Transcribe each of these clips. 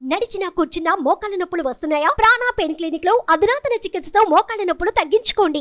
నడిచినా కూర్చున్నా మోకాళ్ళ నొప్పులు వస్తున్నాయా ప్రాణా పెయిన్ క్లినిక్ లో అధునాతన చికిత్సతో మోకాళ్ళ నొప్పులు తగ్గించుకోండి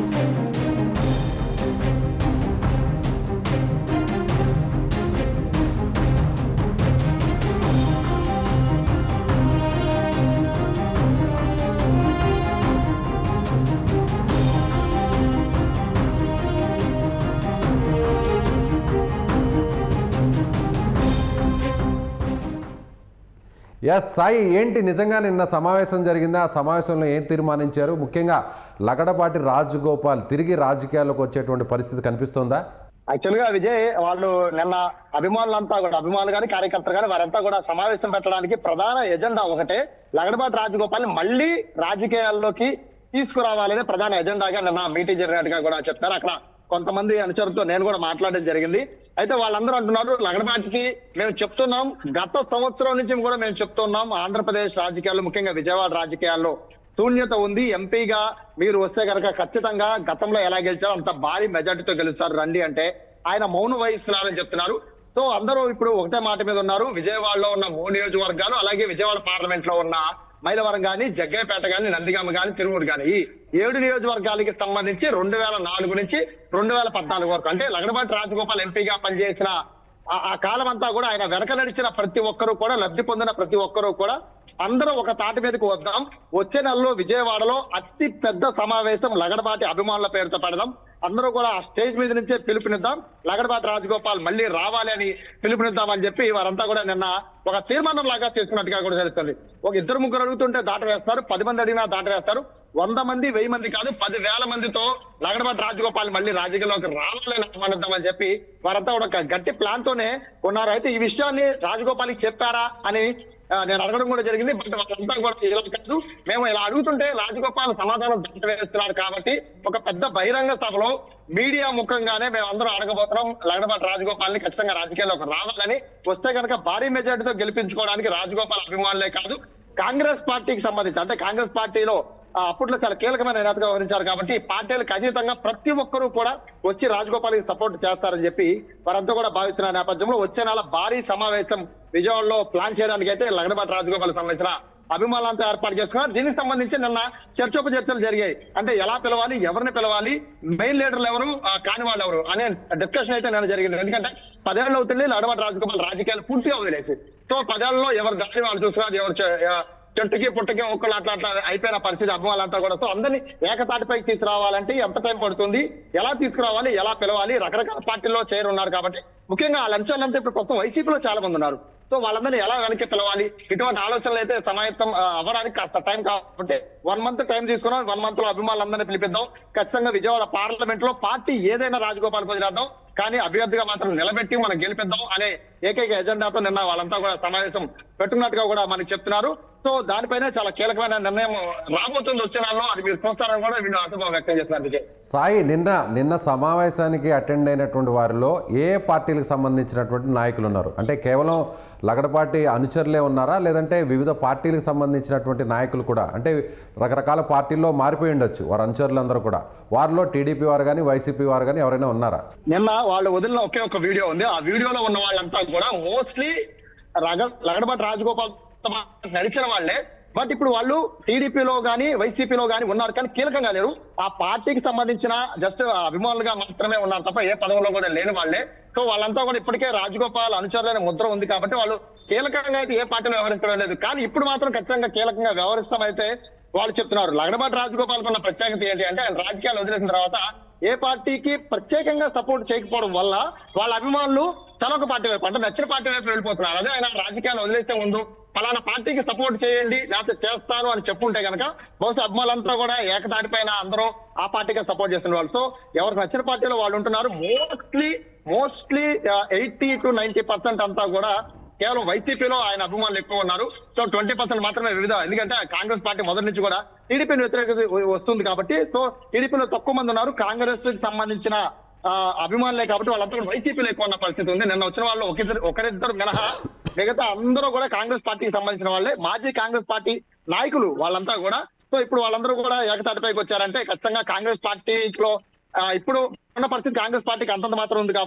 ఎస్ సాయి ఏంటి నిజంగా నిన్న సమావేశం జరిగిందా ఆ సమావేశంలో ఏం తీర్మానించారు ముఖ్యంగా లగడపాటి రాజగోపాల్ తిరిగి రాజకీయాల్లోకి వచ్చేటువంటి పరిస్థితి కనిపిస్తోందా యాక్చువల్ గా విజయ్ వాళ్ళు నిన్న అభిమానులంతా కూడా అభిమానులు కానీ కార్యకర్తలు కానీ వారంతా కూడా సమావేశం పెట్టడానికి ప్రధాన ఎజెండా ఒకటే లగడపాటి రాజగోపాల్ మళ్ళీ రాజకీయాల్లోకి తీసుకురావాలనే ప్రధాన ఎజెండాగా నిన్న మీటింగ్ జరిగినట్టుగా కూడా చెప్తారు అక్కడ కొంతమంది అనుచరులతో నేను కూడా మాట్లాడడం జరిగింది అయితే వాళ్ళందరూ అంటున్నారు లగడపాటికి మేము చెప్తున్నాం గత సంవత్సరం నుంచి కూడా మేము చెప్తున్నాం ఆంధ్రప్రదేశ్ రాజకీయాల్లో ముఖ్యంగా విజయవాడ రాజకీయాల్లో శూన్యత ఉంది ఎంపీగా మీరు వస్తే కనుక ఖచ్చితంగా గతంలో ఎలా గెలిచారో అంత భారీ మెజార్టీతో గెలుస్తారు రండి అంటే ఆయన మౌనం వహిస్తున్నారని చెప్తున్నారు సో అందరూ ఇప్పుడు ఒకటే మాట మీద ఉన్నారు విజయవాడలో ఉన్న మూడు నియోజకవర్గాలు అలాగే విజయవాడ పార్లమెంట్ లో ఉన్న మైలవరం గాని జగ్గయ్యపేట గాని నందిగామ గాని తిరుమూరు గాని ఈ ఏడు నియోజకవర్గాలకి సంబంధించి రెండు వేల నాలుగు నుంచి రెండు వేల పద్నాలుగు వరకు అంటే లగడపాటి రాజగోపాల్ ఎంపీగా పనిచేసిన ఆ- ఆ కాలం అంతా కూడా ఆయన వెనక నడిచిన ప్రతి ఒక్కరూ కూడా లబ్ధి పొందిన ప్రతి ఒక్కరూ కూడా అందరూ ఒక తాటి మీదకి వద్దాం వచ్చే నెలలో విజయవాడలో అతి పెద్ద సమావేశం లగడపాటి అభిమానుల పేరుతో పెడదాం అందరూ కూడా ఆ స్టేజ్ మీద నుంచే పిలుపునిద్దాం లగడపాటి రాజగోపాల్ మళ్ళీ రావాలి అని పిలుపునిద్దాం అని చెప్పి వారంతా కూడా నిన్న ఒక తీర్మానం లాగా చేసుకున్నట్టుగా కూడా తెలుస్తుంది ఒక ఇద్దరు ముగ్గురు అడుగుతుంటే దాట వేస్తారు పది మంది అడిగినా దాట వేస్తారు వంద మంది వెయ్యి మంది కాదు పది వేల మందితో లగడపాటి రాజగోపాల్ మళ్ళీ రాజకీయంలోకి రావాలని ఆహ్వానిద్దామని చెప్పి వారంతా కూడా ఒక గట్టి ప్లాన్ తోనే ఉన్నారు అయితే ఈ విషయాన్ని రాజగోపాల్కి చెప్పారా అని ఆ, నేను అడగడం కూడా జరిగింది బట్ వాళ్ళంతా కూడా ఇలా కాదు మేము ఇలా అడుగుతుంటే రాజగోపాల్ సమాధానం దాట వేస్తున్నారు కాబట్టి ఒక పెద్ద బహిరంగ సభలో మీడియా ముఖంగానే మేము అందరం అడగబోతున్నాం లగడపాటి రాజగోపాల్ ని ఖచ్చితంగా రాజకీయాల్లోకి రావాలని వస్తే కనుక భారీ మెజార్టీతో గెలిపించుకోవడానికి రాజగోపాల్ అభిమానులే కాదు కాంగ్రెస్ పార్టీకి సంబంధించి అంటే కాంగ్రెస్ పార్టీలో ఆ, అప్పట్లో చాలా కీలకమైన నేతగా వ్యవహరించారు కాబట్టి పార్టీలకు అతీతంగా ప్రతి ఒక్కరూ కూడా వచ్చి రాజగోపాల్కి సపోర్ట్ చేస్తారని చెప్పి వారంతా కూడా భావిస్తున్న నేపథ్యంలో వచ్చే నెల భారీ సమావేశం విజయవాడలో ప్లాన్ చేయడానికి అయితే లగడపాటి రాజగోపాల్ సంబంధించిన అభిమానులంతా ఏర్పాటు చేసుకున్నారు దీనికి సంబంధించి నిన్న చర్చోపచర్చలు జరిగాయి అంటే ఎలా పిలవాలి ఎవరిని పిలవాలి మెయిన్ లీడర్లు ఎవరు ఆ, కాని వాళ్ళు ఎవరు అనే డిస్కషన్ అయితే నేను జరిగింది ఎందుకంటే పదేళ్ళు అవుతుంది లగడపాటి రాజగోపాల్ రాజకీయాలు పూర్తిగా వదిలేసి సో పదేళ్లలో ఎవరు దారి వాళ్ళు చూస్తున్నారు ఎవరు చే- ఆ, చెట్టుకి పుట్టకి ఒక్కళ్ళు అట్లా అట్లా అయిపోయిన పరిస్థితి అభిమానులంతా కూడా సో అందరినీ ఏకతాటిపైకి తీసుకురావాలంటే ఎంత టైం పడుతుంది ఎలా తీసుకురావాలి ఎలా పిలవాలి రకరకాల పార్టీల్లో చేరున్నారు కాబట్టి ముఖ్యంగా ఆ లంచాలంతా ఇప్పుడు కొత్త వైసీపీలో చాలా మంది ఉన్నారు సో వాళ్ళందరినీ ఎలా వెనక్కి పిలవాలి ఇటువంటి ఆలోచనలు అయితే సమాయత్తం ఆ, అవ్వడానికి కాస్త టైం కాబట్టి వన్ మంత్ టైం తీసుకున్నాం వన్ మంత్ లో అభిమానులందరినీ పిలిపిద్దాం ఖచ్చితంగా విజయవాడ పార్లమెంట్ లో పార్టీ ఏదైనా రాజగోపాల్ వదిలేద్దాం కానీ అభ్యర్థిగా మాత్రం నిలబెట్టి మనం గెలిపిద్దాం అనే ఏకైక ఎజెండాతో నిన్న వాళ్ళంతా కూడా సమావేశం పెట్టుకున్నట్టుగా కూడా మనకి చెప్తున్నారు సో దానిపైన చాలా కీలకమైన నిర్ణయం రాబోతుంది వచ్చే నెలలో అది మీరు చూస్తారని కూడా వీళ్ళు ఆశాభావం వ్యక్తం చేస్తున్నారు విజయ్ సాయి నిన్న నిన్న సమావేశానికి అటెండ్ అయినటువంటి వారిలో ఏ పార్టీలకు సంబంధించినటువంటి నాయకులు ఉన్నారు అంటే కేవలం లగడపాటి అనుచరులే ఉన్నారా లేదంటే వివిధ పార్టీలకు సంబంధించినటువంటి నాయకులు కూడా అంటే రకరకాల పార్టీల్లో మారిపోయి ఉండొచ్చు వారి అనుచరులందరూ కూడా వారిలో టీడీపీ వారు కానీ వైసీపీ వారు కానీ ఎవరైనా ఉన్నారా నిన్న వాళ్ళు వదిలిన ఒకే ఒక వీడియో ఉంది ఆ వీడియోలో ఉన్న వాళ్ళంతా కూడా మోస్ట్లీ రగ లగడపాటి రాజగోపాల్ తో పాటు నడిచిన వాళ్ళే బట్ ఇప్పుడు వాళ్ళు టీడీపీలో గానీ వైసీపీలో గానీ ఉన్నారు కానీ కీలకంగా లేరు ఆ పార్టీకి సంబంధించిన జస్ట్ అభిమానులుగా మాత్రమే ఉన్నారు తప్ప ఏ పదవిలో కూడా లేని వాళ్ళే సో వాళ్ళంతా కూడా ఇప్పటికే రాజగోపాల్ అనుచరులైన ముద్ర ఉంది కాబట్టి వాళ్ళు కీలకంగా అయితే ఏ పార్టీలో వ్యవహరించడం లేదు కానీ ఇప్పుడు మాత్రం ఖచ్చితంగా కీలకంగా వ్యవహరిస్తామైతే వాళ్ళు చెప్తున్నారు లగడపాటి రాజగోపాల్ ఉన్న ప్రత్యేకత ఏంటి అంటే ఆయన రాజకీయాలు వదిలేసిన తర్వాత ఏ పార్టీకి ప్రత్యేకంగా సపోర్ట్ చేయకపోవడం వల్ల వాళ్ళ అభిమానులు తనొక పార్టీ వైపు అంటే నచ్చిన పార్టీ వైపు వెళ్ళిపోతున్నారు అదే ఆయన రాజకీయాలు వదిలేసే ముందు ఫలానా పార్టీకి సపోర్ట్ చేయండి లేకపోతే చేస్తాను అని చెప్పుంటే కనుక బహుశా అభిమానులంతా కూడా ఏకతాటి పైన అందరూ ఆ పార్టీకి సపోర్ట్ చేస్తున్న వాళ్ళు సో ఎవరికి నచ్చిన పార్టీలో వాళ్ళు ఉంటున్నారు mostly mostly eighty to ninety percent అంతా కూడా కేవలం వైసీపీలో ఆయన అభిమానులు ఎక్కువ ఉన్నారు సో ట్వంటీ పర్సెంట్ మాత్రమే వివిధ ఎందుకంటే కాంగ్రెస్ పార్టీ మొదటి నుంచి కూడా టీడీపీని వ్యతిరేకత వస్తుంది కాబట్టి సో టీడీపీలో తక్కువ మంది ఉన్నారు కాంగ్రెస్ కి సంబంధించిన ఆ, అభిమానులే కాబట్టి వాళ్ళంతా కూడా వైసీపీలో ఎక్కువ ఉన్న పరిస్థితి ఉంది నిన్న వచ్చిన వాళ్ళు ఒకరిద్దరు ఒకరిద్దరు మినహా మిగతా అందరూ కూడా కాంగ్రెస్ పార్టీకి సంబంధించిన వాళ్ళే మాజీ కాంగ్రెస్ పార్టీ నాయకులు వాళ్ళంతా కూడా సో ఇప్పుడు వాళ్ళందరూ కూడా ఏకతాటిపైకి వచ్చారంటే ఖచ్చితంగా కాంగ్రెస్ పార్టీలో ఆ, ఇప్పుడు ఉన్న పరిస్థితి కాంగ్రెస్ పార్టీకి అంతంత మాత్రం ఉంది కాబట్టి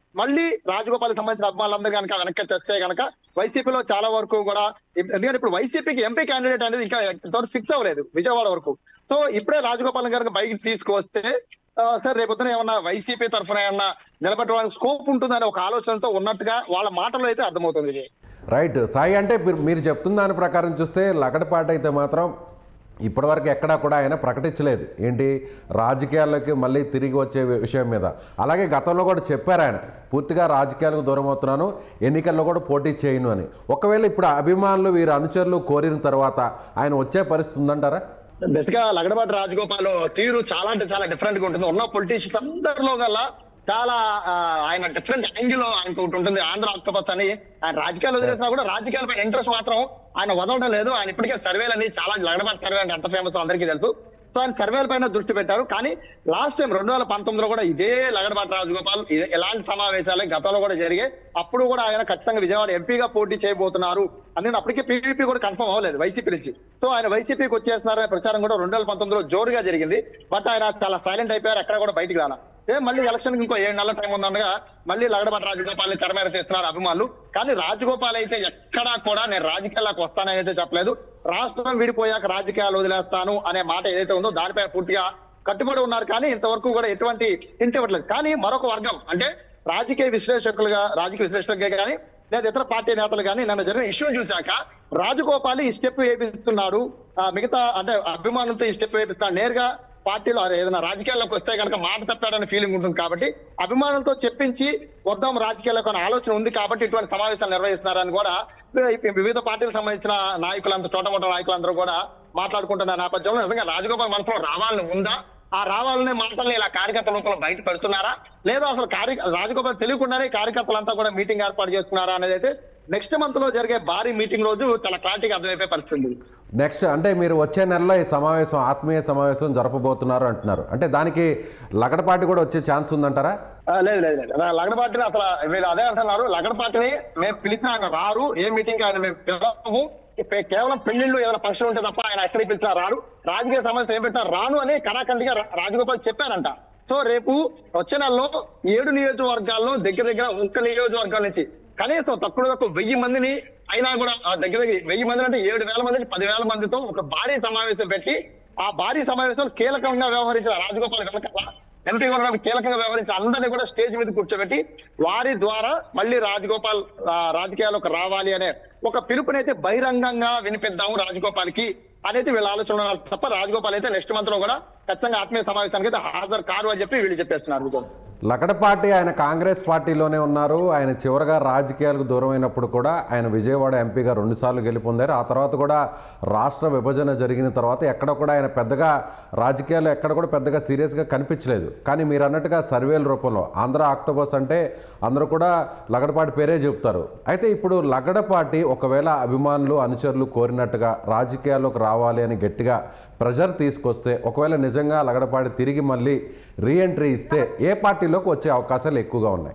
మళ్ళీ రాజగోపాల్ సంబంధించిన అభిమానులందరూ కనుక వెనక్కి తెస్తే కనుక వైసీపీలో చాలా వరకు కూడా ఎందుకంటే ఇప్పుడు వైసీపీకి ఎంపీ క్యాండిడేట్ అనేది ఇంకా ఇంతవరకు ఫిక్స్ అవ్వలేదు విజయవాడ వరకు సో ఇప్పుడే రాజగోపాల్ గారికి బయటికి తీసుకొస్తే ఆ, సరే రేపొద్దున ఏమన్నా వైసీపీ తరఫున ఏమన్నా నిలబెట్టడానికి స్కోప్ ఉంటుందనే ఒక ఆలోచనతో ఉన్నట్టుగా వాళ్ళ మాటలో అయితే అర్థమవుతుంది విజయ్. రైట్ సాయి అంటే మీరు- మీరు చెప్తున్న దాని ప్రకారం చూస్తే లగడపాటి అయితే మాత్రం ఇప్పటివరకు ఎక్కడా కూడా ఆయన ప్రకటించలేదు ఏంటి రాజకీయాల్లోకి మళ్ళీ తిరిగి వచ్చే వి- విషయం మీద అలాగే గతంలో కూడా చెప్పారు ఆయన పూర్తిగా రాజకీయాలకు దూరం అవుతున్నాను ఎన్నికల్లో కూడా పోటీ చేయను అని ఒకవేళ ఇప్పుడు అభిమానులు వీరి అనుచరులు కోరిన తర్వాత ఆయన వచ్చే పరిస్థితి ఉందంటారా బేసిక్గా లగడపాటి రాజగోపాల్ తీరు చాలా అంటే చాలా డిఫరెంట్ గా ఉంటుంది ఉన్న పొలిటీషియన్స్ అందరిలో గల్లా చాలా ఆ, ఆయన డిఫరెంట్ యాంగిల్ ఆయనకు ఒకటి ఉంటుంది ఆంధ్ర ఆక్టోపస్ అని ఆయన రాజకీయాలు వదిలేసినా కూడా రాజకీయాలపై ఇంట్రెస్ట్ మాత్రం ఆయన వదలడం లేదు ఆయన ఇప్పటికే సర్వేలు అని చాలా లగడపాటి సర్వే అంటే ఎంత ఫేమస్ అందరికీ తెలుసు సో ఆయన సర్వేల పైన దృష్టి పెట్టారు కానీ లాస్ట్ టైం రెండు వేల పంతొమ్మిదిలో కూడా ఇదే లగడపాటి రాజగోపాల్ ఇదే ఎలాంటి సమావేశాలే గతంలో కూడా జరిగాయి అప్పుడు కూడా ఆయన ఖచ్చితంగా విజయవాడ ఎంపీగా పోటీ చేయబోతున్నారు అందుకని అప్పటికే పీవీపీ కూడా కన్ఫర్మ్ అవ్వలేదు వైసీపీ నుంచి సో ఆయన వైసీపీకి వచ్చేస్తున్నారనే ప్రచారం కూడా రెండు వేల పంతొమ్మిదిలో జోరుగా జరిగింది బట్ ఆయన చాలా సైలెంట్ అయిపోయారు ఎక్కడ కూడా బయటికి రాలా ఏ మళ్ళీ ఎలక్షన్ ఇంకో ఏడు నెలల టైం ఉందనగా మళ్ళీ లగడపాటి రాజగోపాల్ తెర మీద తీస్తున్నారు అభిమానులు కానీ రాజగోపాల్ అయితే ఎక్కడా కూడా నేను రాజకీయాల్లోకి వస్తానని అయితే చెప్పలేదు రాష్ట్రం విడిపోయాక రాజకీయాలు వదిలేస్తాను అనే మాట ఏదైతే ఉందో దానిపై పూర్తిగా కట్టుబడి ఉన్నారు కానీ ఇంతవరకు కూడా ఎటువంటి హింట్ ఇవ్వట్లేదు కానీ మరొక వర్గం అంటే రాజకీయ విశ్లేషకులుగా రాజకీయ విశ్లేషకులుగా కానీ లేదా ఇతర పార్టీ నేతలు కానీ నన్ను జరిగిన ఇష్యూ చూశాక రాజగోపాల్ ఈ స్టెప్ వేపిస్తున్నాడు ఆ, మిగతా అంటే అభిమానులతో ఈ స్టెప్ వేపిస్తున్నాడు నేరుగా పార్టీలో అరే ఏదైనా రాజకీయాల్లోకి వస్తే కనుక మాట తప్పాడనే ఫీలింగ్ ఉంటుంది కాబట్టి అభిమానులతో చెప్పించి వద్దాం రాజకీయాలకు అనే ఆలోచన ఉంది కాబట్టి ఇటువంటి సమావేశాలు నిర్వహిస్తున్నారని కూడా వి- వివిధ పార్టీలకు సంబంధించిన నాయకులంతా చోటమోట నాయకులందరూ కూడా మాట్లాడుకుంటున్న నేపథ్యంలో నిజంగా రాజగోపాల్ మనసులో రావాలని ఉందా ఆ రావాలనే మాటల్ని ఇలా కార్యకర్తల రూపంలో బయట పెడుతున్నారా లేదా అసలు కార్య రాజగోపాల్ తెలియకుండానే కార్యకర్తలంతా కూడా మీటింగ్ ఏర్పాటు చేస్తున్నారా అనేది అయితే నెక్స్ట్ మంత్ లో జరిగే భారీ మీటింగ్ రోజు చాలా క్లారిటీగా అర్థమైపోయే పరిస్థితి ఉంది నెక్స్ట్ అంటే మీరు వచ్చే నెలలో ఈ సమావేశం ఆత్మీయ సమావేశం జరపబోతున్నారు అంటున్నారు అంటే దానికి లగడపాటి కూడా వచ్చే ఛాన్స్ ఉందంటారా ఆ, లేదు లేదు లేదు లగడపాటిని అసలు వీళ్ళు అదే అంటున్నారు లగడపాటిని మేము పిలిచినా ఆయన రారు ఏ మీటింగ్ ఆయన మేము పిలవము ఇప్ప- కేవలం పెళ్లిళ్ళు ఏదైనా ఫంక్షన్ ఉంటే తప్ప ఆయన ఎక్కడికి పిలిచినా రారు రాజకీయ సమస్య ఏం పెట్టినా రాను అని కరాఖండిగా రా- రాజగోపాల్ చెప్పారంట సో రేపు వచ్చే నెలలో ఏడు నియోజకవర్గాల్లో దగ్గర దగ్గర ఒక్క నియోజకవర్గాల నుంచి కనీసం తక్కువ తక్కువ వెయ్యి మందిని అయినా కూడా ఆ దగ్గర దగ్గర వెయ్యి మంది అంటే ఏడు వేల మంది పదివేల మందితో ఒక భారీ సమావేశం పెట్టి ఆ భారీ సమావేశంలో కీలకంగా వ్యవహరించిన రాజగోపాల్ వెనకాల ఎంపీ కూడా కీలకంగా వ్యవహరించిన అందరినీ కూడా స్టేజ్ మీద కూర్చోబెట్టి వారి ద్వారా మళ్ళీ రాజగోపాల్ ఆ, రాజకీయాల్లోకి రావాలి అనే ఒక పిలుపునైతే బహిరంగంగా వినిపిద్దాము రాజగోపాల్ కి అనేది వీళ్ళ ఆలోచన ఉన్నారు తప్ప రాజగోపాల్ అయితే నెక్స్ట్ మంత్ లో కూడా ఖచ్చితంగా ఆత్మీయ సమావేశానికి అయితే హాజరు కారు అని చెప్పి వీళ్ళు చెప్పేస్తున్నారు విజయ్. లగడపాటి ఆయన కాంగ్రెస్ పార్టీలోనే ఉన్నారు ఆయన చివరగా రాజకీయాలకు దూరమైనప్పుడు కూడా ఆయన విజయవాడ ఎంపీగా రెండుసార్లు గెలుపొందారు ఆ తర్వాత కూడా రాష్ట్ర విభజన జరిగిన తర్వాత ఎక్కడ కూడా ఆయన పెద్దగా రాజకీయాలు ఎక్కడ కూడా పెద్దగా సీరియస్గా కనిపించలేదు కానీ మీరు అన్నట్టుగా సర్వేల రూపంలో ఆంధ్ర ఆక్టోబస్ అంటే అందరూ కూడా లగడపాటి పేరే చెప్తారు అయితే ఇప్పుడు లగడపాటి ఒకవేళ అభిమానులు అనుచరులు కోరినట్టుగా రాజకీయాల్లోకి రావాలి అని గట్టిగా ప్రెజర్ తీసుకొస్తే ఒకవేళ నిజంగా లగడపాటి తిరిగి మళ్ళీ రీఎంట్రీ ఇస్తే ఏ పార్టీలోకి వచ్చే అవకాశాలు ఎక్కువగా ఉన్నాయి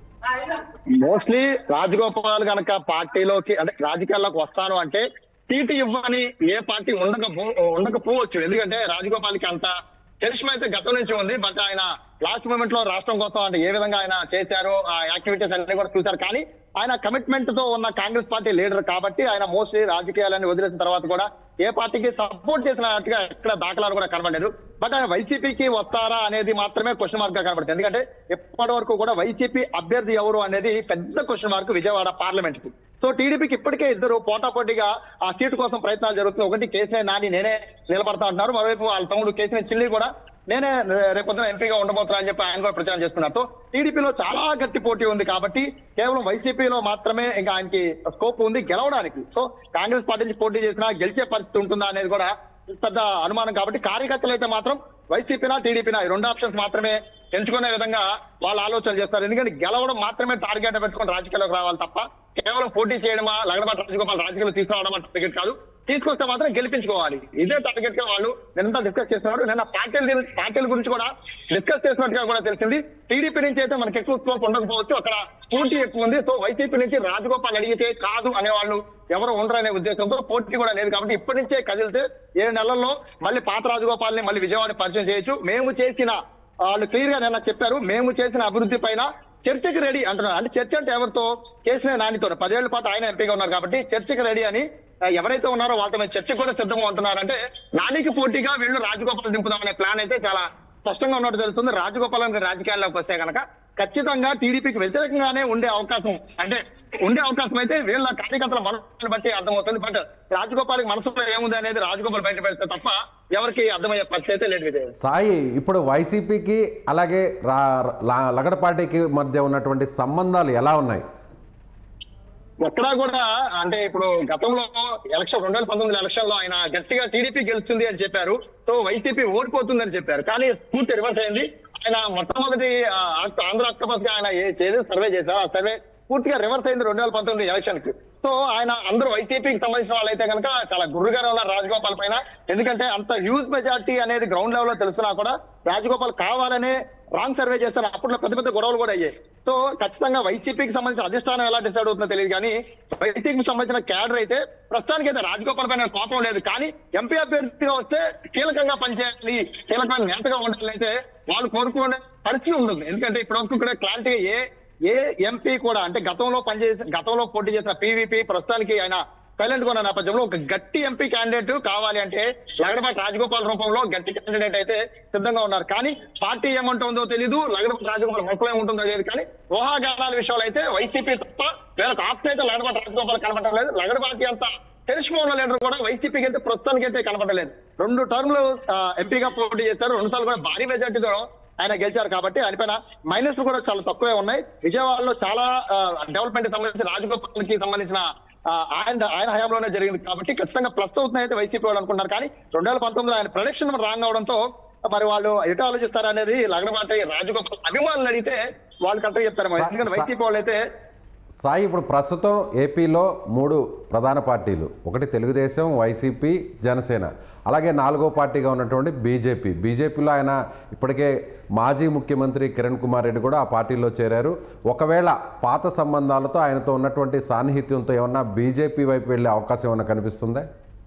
మోస్ట్లీ రాజగోపాల్ గనక పార్టీలోకి అంటే రాజకీయాల్లోకి వస్తాను అంటే సీటు ఇవ్వని ఏ పార్టీ ఉండకపో ఉండకపోవచ్చు ఎందుకంటే రాజగోపాల్కి అంత చరిష్మ అయితే గతం నుంచి ఉంది బట్ ఆయన లాస్ట్ మూమెంట్ లో రాష్ట్రం కోసం అంటే ఏ విధంగా ఆయన చేశారో ఆ యాక్టివిటీస్ అన్ని కూడా చూశారు కానీ ఆయన కమిట్మెంట్ తో ఉన్న కాంగ్రెస్ పార్టీ లీడర్ కాబట్టి ఆయన మోస్ట్లీ రాజకీయాలన్నీ వదిలేసిన తర్వాత కూడా ఏ పార్టీకి సపోర్ట్ చేసినట్టుగా ఎక్కడ దాఖలాలు కూడా కనబడలేదు బట్ ఆయన వైసీపీకి వస్తారా అనేది మాత్రమే క్వశ్చన్ మార్క్ గా కనబడుతుంది ఎందుకంటే ఎప్పటి వరకు కూడా వైసీపీ అభ్యర్థి ఎవరు అనేది పెద్ద క్వశ్చన్ మార్క్ విజయవాడ పార్లమెంట్ కి సో టీడీపీకి ఇప్పటికే ఇద్దరు పోటాపోటీగా ఆ సీటు కోసం ప్రయత్నాలు జరుగుతున్నాయి ఒకటి కేసీఆర్ నాని నేనే నిలబడతా అంటున్నారు మరోవైపు వాళ్ళ తమ్ముడు కేసీఆర్ చిల్లి కూడా నేనే రేపొద్దున ఎంపీగా ఉండబోతున్నా అని చెప్పి ఆయన కూడా ప్రచారం చేస్తున్నారు సో టీడీపీలో చాలా గట్టి పోటీ ఉంది కాబట్టి కేవలం వైసీపీలో మాత్రమే ఇంకా ఆయనకి స్కోప్ ఉంది గెలవడానికి సో కాంగ్రెస్ పార్టీ నుంచి పోటీ చేసినా గెలిచే పరిస్థితి ఉంటుందా అనేది కూడా పెద్ద అనుమానం కాబట్టి కార్యకర్తలు అయితే మాత్రం వైసీపీనా టీడీపీనా ఈ రెండు ఆప్షన్స్ మాత్రమే ఎంచుకునే విధంగా వాళ్ళు ఆలోచన చేస్తారు ఎందుకంటే గెలవడం మాత్రమే టార్గెట్ పెట్టుకొని రాజకీయాల్లోకి రావాలి తప్ప కేవలం పోటీ చేయడమా లగడపాటి రాజగోపాల్ రాజకీయాలు తీసుకురావడం అంటే టికెట్ కాదు తీసుకొస్తే మాత్రం గెలిపించుకోవాలి ఇదే టార్గెట్ గా వాళ్ళు నిన్న డిస్కస్ చేస్తున్నారు నిన్న పార్టీల గురి- పార్టీల గురించి కూడా డిస్కస్ చేసినట్టుగా కూడా తెలిసింది టీడీపీ నుంచి అయితే మనకి ఎక్కువ స్కోప్ ఉండకపోవచ్చు అక్కడ పోటీ ఎక్కువ ఉంది సో వైసీపీ నుంచి రాజగోపాల్ అడిగితే కాదు అనే వాళ్ళు ఎవరు ఉండరు అనే ఉద్దేశంతో పోటీ కూడా లేదు కాబట్టి ఇప్పటి నుంచే కదిలితే ఏడు నెలల్లో మళ్ళీ పాత రాజగోపాల్ ని మళ్ళీ విజయవాడ పరిచయం చేయొచ్చు మేము చేసిన వాళ్ళు క్లియర్ గా నిన్న చెప్పారు మేము చేసిన అభివృద్ధి పైన చర్చకి రెడీ అంటున్నారు అంటే చర్చ అంటే ఎవరితో కేసీఆర్ నానితో పదేళ్ల పాటు ఆయన ఎంపీగా ఉన్నారు కాబట్టి చర్చకి రెడీ అని ఆ, ఎవరైతే ఉన్నారో వాళ్ళతో మేము చర్చకు కూడా సిద్ధంగా ఉంటున్నారు అంటే నానికి పోటీగా వీళ్ళు రాజగోపాల్ దింపుదాం అనే ప్లాన్ అయితే చాలా స్పష్టంగా ఉన్నట్టు తెలుస్తుంది రాజగోపాల్ గారి రాజకీయాల్లోకి వస్తే కనుక ఖచ్చితంగా టీడీపీకి వ్యతిరేకంగానే ఉండే అవకాశం అంటే ఉండే అవకాశం అయితే వీళ్ళ కార్యకర్తల మనసును బట్టి అర్థమవుతుంది బట్ రాజగోపాల్కి మనసులో ఏముంది అనేది రాజగోపాల్ బయట పెడితే తప్ప ఎవరికి అర్థమయ్యే పరిస్థితి అయితే లేదు విజయ్ సాయి ఇప్పుడు వైసీపీకి అలాగే రా లా- లగడపాటికి మధ్య ఉన్నటువంటి సంబంధాలు ఎలా ఉన్నాయి ఎక్కడా కూడా అంటే ఇప్పుడు గతంలో ఎలక్షన్ రెండు వేల పంతొమ్మిది ఎలక్షన్ లో ఆయన గట్టిగా టీడీపీ గెలుస్తుంది అని చెప్పారు సో వైసీపీ ఓడిపోతుందని చెప్పారు కానీ పూర్తి రివర్స్ అయింది ఆయన మొట్టమొదటి ఆ, ఆక్- ఆంధ్ర అక్టోబర్ ఆయన ఏ- చేసి సర్వే చేశారు ఆ సర్వే పూర్తిగా రివర్స్ అయింది రెండు వేల పంతొమ్మిది ఎలక్షన్ కి సో ఆయన అందరూ వైసీపీకి సంబంధించిన వాళ్ళైతే కనుక చాలా గుర్రుగానే ఉన్నారు రాజగోపాల్ పైన ఎందుకంటే అంత హ్యూజ్ మెజార్టీ అనేది గ్రౌండ్ లెవెల్ లో తెలిసినా కూడా రాజగోపాల్ కావాలనే రాంగ్ సర్వే చేస్తారు అప్పట్లో పెద్ద పెద్ద గొడవలు కూడా అయ్యాయి సో ఖచ్చితంగా వైసీపీకి సంబంధించిన అధిష్టానం ఎలా డిసైడ్ అవుతుందో తెలియదు కానీ వైసీపీకి సంబంధించిన క్యాడర్ అయితే ప్రస్తుతానికి అయితే రాజగోపాల్ పైన కోపం లేదు కానీ ఎంపీ అభ్యర్థిగా వస్తే కీలకంగా పనిచేయాలి కీలకమైన నేతగా ఉండాలి అయితే వాళ్ళు కోరుకునే పరిస్థితి ఉంటుంది ఎందుకంటే ఇప్పటివరకు కూడా క్లారిటీగా ఏ ఏ ఎంపీ కూడా అంటే గతంలో పనిచేసిన గతంలో పోటీ చేసిన పీవీపీ ప్రస్తుతానికి ఆయన సైలెంట్ గా ఉన్న నేపథ్యంలో ఒక గట్టి ఎంపీ క్యాండిడేట్ కావాలి అంటే లగడపాటి రాజగోపాల్ రూపంలో గట్టి క్యాండిడేట్ అయితే సిద్ధంగా ఉన్నారు కానీ పార్టీ ఏమంటుందో తెలీదు లగడపాటి రాజగోపాల్ మొక్కలు ఏముంటుందో తెలియదు కానీ ఊహాగానాల విషయంలో అయితే వైసీపీ తప్ప వీళ్ళకి ఆప్షన్ అయితే లగడపాటి రాజగోపాల్ కనబడటం లేదు లగడపాటి అంత తెలిసిపోన్న లీడర్ కూడా వైసీపీకి అయితే ప్రస్తుతానికి అయితే కనబడలేదు రెండు టర్మ్లు ఎంపీగా పోటీ చేశారు రెండు సార్లు కూడా భారీ మెజార్టీతో ఆయన గెలిచారు కాబట్టి ఆయన పైన మైనస్ కూడా చాలా తక్కువే ఉన్నాయి విజయవాడలో చాలా డెవలప్మెంట్ సంబంధించి రాజగోపాల్ కి సంబంధించిన ఆ, ఆయన ఆయన హయాంలోనే జరిగింది కాబట్టి ఖచ్చితంగా ప్లస్ అవుతున్నాయి అయితే వైసీపీ వాళ్ళు అనుకుంటారు కానీ రెండు వేల పంతొమ్మిదిలో ఆయన ప్రొడక్షన్ రాంగ్ అవడంతో మరి వాళ్ళు ఎటు ఆలోచిస్తారు అనేది లగ్నమాట రాజగోపాల్ అభిమానులు అడిగితే వాళ్ళు కరెక్ట్గా చెప్తారు మరి. ఎందుకంటే వైసీపీ వాళ్ళు అయితే సాయి ఇప్పుడు ప్రస్తుతం ఏపీలో మూడు ప్రధాన పార్టీలు ఒకటి తెలుగుదేశం వైసీపీ జనసేన అలాగే నాలుగో పార్టీగా ఉన్నటువంటి బీజేపీ బీజేపీలో ఆయన ఇప్పటికే మాజీ ముఖ్యమంత్రి కిరణ్ కుమార్ రెడ్డి కూడా ఆ పార్టీలో చేరారు ఒకవేళ పాత సంబంధాలతో ఆయనతో ఉన్నటువంటి సాన్నిహిత్యంతో ఏమన్నా బీజేపీ వైపు వెళ్ళే అవకాశం ఏమన్నా కనిపిస్తుందా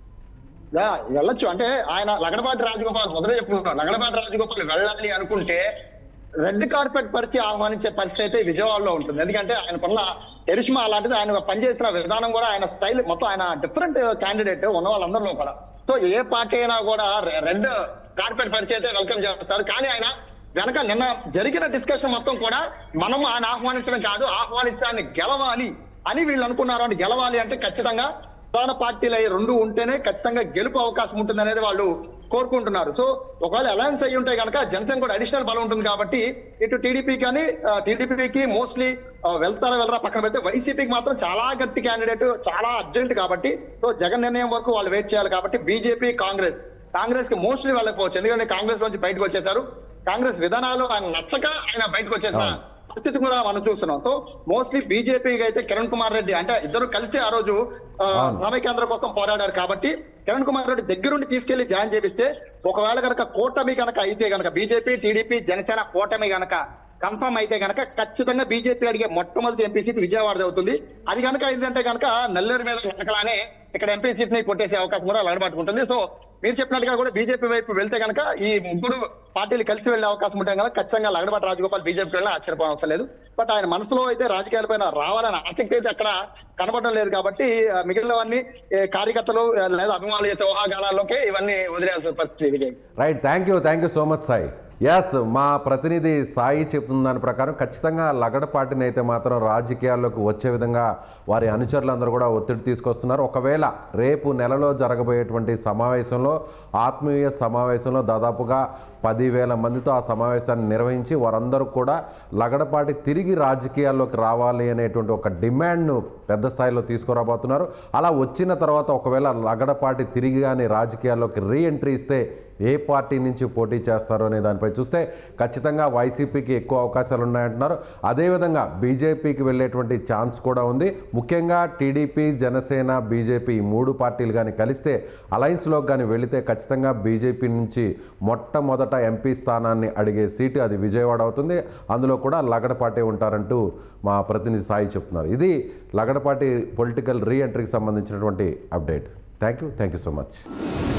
యా, వెళ్ళొచ్చు అంటే ఆయన లగడపాటి రాజగోపాల్ మొదలు చెప్పుకున్నాం లగడపాటి రాజగోపాల్ వెళ్ళాలి అనుకుంటే రెడ్ కార్పెట్ పరిచి ఆహ్వానించే పరిస్థితి అయితే విజయవాడలో ఉంటుంది ఎందుకంటే ఆయన పనుల ఎరిష్మా అలాంటిది ఆయన పనిచేసిన విధానం కూడా ఆయన స్టైల్ మొత్తం ఆయన డిఫరెంట్ క్యాండిడేట్ ఉన్న వాళ్ళందరిలో కూడా సో ఏ పార్టీ అయినా కూడా రెడ్ కార్పెట్ పరిచి అయితే వెల్కమ్ చేస్తారు కానీ ఆయన వెనక నిన్న జరిగిన డిస్కషన్ మొత్తం కూడా మనం ఆయన ఆహ్వానించడం కాదు ఆహ్వానిస్తే ఆయన గెలవాలి అని వీళ్ళు అనుకున్నారు అంటే గెలవాలి అంటే ఖచ్చితంగా ప్రధాన పార్టీలు అయ్యి రెండు ఉంటేనే ఖచ్చితంగా గెలుపు అవకాశం ఉంటుంది అనేది వాళ్ళు కోరుకుంటున్నారు సో ఒకవేళ అలయన్స్ అయ్యి ఉంటే కనుక జనసేన కూడా అడిషనల్ బలం ఉంటుంది కాబట్టి ఇటు టీడీపీ కానీ టీడీపీకి మోస్ట్లీ వెళ్తారా వెళ్ళరా పక్కన పెడితే వైసీపీకి మాత్రం చాలా గట్టి క్యాండిడేట్ చాలా అర్జెంట్ కాబట్టి సో జగన్ నిర్ణయం వరకు వాళ్ళు వెయిట్ చేయాలి కాబట్టి బీజేపీ కాంగ్రెస్ కాంగ్రెస్ కి మోస్ట్లీ వెళ్ళకపోవచ్చు ఎందుకంటే కాంగ్రెస్ నుంచి బయటకు వచ్చేసారు కాంగ్రెస్ విధానాలు ఆయన నచ్చక ఆయన బయటకు వచ్చేసిన పరిస్థితి కూడా మనం చూస్తున్నాం సో మోస్ట్లీ బీజేపీకి అయితే కిరణ్ కుమార్ రెడ్డి అంటే ఇద్దరు కలిసి ఆ రోజు ఆ, అవును. సమైక్యాంధ్ర కోసం పోరాడారు కాబట్టి కిరణ్ కుమార్ రెడ్డి దగ్గరుండి తీసుకెళ్లి జాయిన్ చేపిస్తే ఒకవేళ కనుక కూటమి కనుక అయితే కనుక బీజేపీ టీడీపీ జనసేన కూటమి కనుక కన్ఫర్మ్ అయితే కనుక ఖచ్చితంగా బీజేపీ అడిగే మొట్టమొదటి ఎంపీ సీట్ విజయవాడ అవుతుంది అది కనుక ఏంటంటే కనుక నెల్లూరు మీద వెనకలానే ఇక్కడ ఎంపీ సీట్ ని కొట్టేసే అవకాశం కూడా లగడబాటుకుంటుంది సో మీరు చెప్పినట్టుగా కూడా బీజేపీ వైపు వెళ్తే కనుక ఈ ముగ్గురు పార్టీలు కలిసి వెళ్లే అవకాశం ఉంటే కనుక ఖచ్చితంగా లగడబాటు రాజగోపాల్ బీజేపీకి వెళ్ళినా ఆశ్చర్యపోవడం లేదు బట్ ఆయన మనసులో అయితే రాజకీయాలపైన రావాలని ఆసక్తి అయితే అక్కడ కనబడడం లేదు కాబట్టి ఆ, మిగిలినవన్నీ ఏ, కార్యకర్తలు ఆ, లేదా అభిమానులు చేసే ఊహాగానాల్లోకే ఇవన్నీ వదిలేయాల్సిన పరిస్థితి Vijay right thank you thank you so much Sai S మా ప్రతినిధి సాయి చెప్తున్న దాని ప్రకారం ఖచ్చితంగా లగడపాటిని అయితే మాత్రం రాజకీయాల్లోకి వచ్చే విధంగా వారి అనుచరులందరూ కూడా ఒత్తిడి తీసుకొస్తున్నారు ఒకవేళ రేపు నెలలో జరగబోయేటువంటి సమావేశంలో ఆత్మీయ సమావేశంలో దాదాపుగా పదివేల మందితో ఆ సమావేశాన్ని నిర్వహించి వారందరూ కూడా లగడపాటి తిరిగి రాజకీయాల్లోకి రావాలి అనేటువంటి ఒక డిమాండ్ను పెద్ద స్థాయిలో తీసుకురాబోతున్నారు అలా వచ్చిన తర్వాత ఒకవేళ లగడపాటి తిరిగి కానీ రాజకీయాల్లోకి రీఎంట్రీ ఇస్తే ఏ పార్టీ నుంచి పోటీ చేస్తారు అనే దానిపై చూస్తే ఖచ్చితంగా వైసీపీకి ఎక్కువ అవకాశాలు ఉన్నాయంటున్నారు అదేవిధంగా బీజేపీకి వెళ్ళేటువంటి ఛాన్స్ కూడా ఉంది ముఖ్యంగా టీడీపీ జనసేన బీజేపీ ఈ మూడు పార్టీలు కానీ కలిస్తే అలయన్స్లోకి కానీ వెళితే ఖచ్చితంగా బీజేపీ నుంచి మొట్టమొదట ఎంపీ స్థానాన్ని అడిగే సీటు అది విజయవాడ అవుతుంది అందులో కూడా లగడపాటి ఉంటారంటూ మా ప్రతినిధి సాయి చెప్తున్నారు ఇది లగడపాటి పొలిటికల్ రీ ఎంట్రీకి సంబంధించినటువంటి update thank you thank you so much